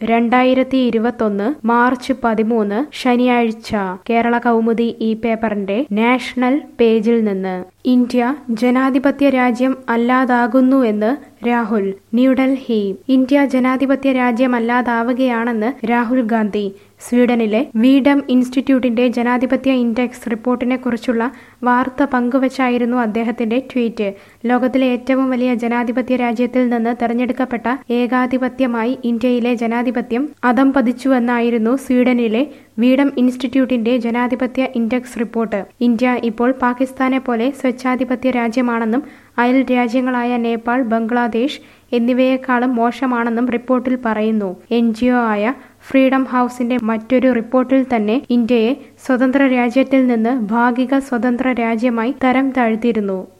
രണ്ടായിരത്തി ഇരുപത്തൊന്ന് മാർച്ച് പതിമൂന്ന് ശനിയാഴ്ച കേരള കൗമുദി ഈ പേപ്പറിന്റെ നാഷണൽ പേജിൽ നിന്ന് ഇന്ത്യ ജനാധിപത്യ രാജ്യം അല്ലാതാകുന്നുവെന്ന് രാഹുൽ ന്യൂഡൽഹി ഇന്ത്യ ജനാധിപത്യ രാജ്യമല്ലാതാവുകയാണെന്ന് രാഹുൽ ഗാന്ധി സ്വീഡനിലെ വീഡം ഇൻസ്റ്റിറ്റ്യൂട്ടിന്റെ ജനാധിപത്യ ഇൻഡെക്സ് റിപ്പോർട്ടിനെ കുറിച്ചുള്ള വാർത്ത പങ്കുവച്ചായിരുന്നു അദ്ദേഹത്തിന്റെ ട്വീറ്റ് ലോകത്തിലെ ഏറ്റവും വലിയ ജനാധിപത്യ രാജ്യത്തിൽ നിന്ന് തെരഞ്ഞെടുക്കപ്പെട്ട ഏകാധിപത്യമായി ഇന്ത്യയിലെ ജനാധിപത്യം അധംപതിച്ചുവെന്നായിരുന്നു സ്വീഡനിലെ വീഡം ഇൻസ്റ്റിറ്റ്യൂട്ടിന്റെ ജനാധിപത്യ ഇൻഡെക്സ് റിപ്പോർട്ട് ഇന്ത്യ ഇപ്പോൾ പാകിസ്ഥാനെ പോലെ സ്വച്ഛാധിപത്യ രാജ്യമാണെന്നും അയൽ രാജ്യങ്ങളായ നേപ്പാൾ ബംഗ്ലാദേശ് എന്നിവയെക്കാളും മോശമാണെന്നും റിപ്പോർട്ടിൽ പറയുന്നു എൻ ജി ഒ ആയ ഫ്രീഡം ഹൗസിന്റെ മറ്റൊരു റിപ്പോർട്ടിൽ തന്നെ ഇന്ത്യയെ സ്വതന്ത്ര രാജ്യത്തിൽ നിന്ന് ഭാഗിക സ്വതന്ത്ര രാജ്യമായി തരം താഴ്ത്തിയിരുന്നു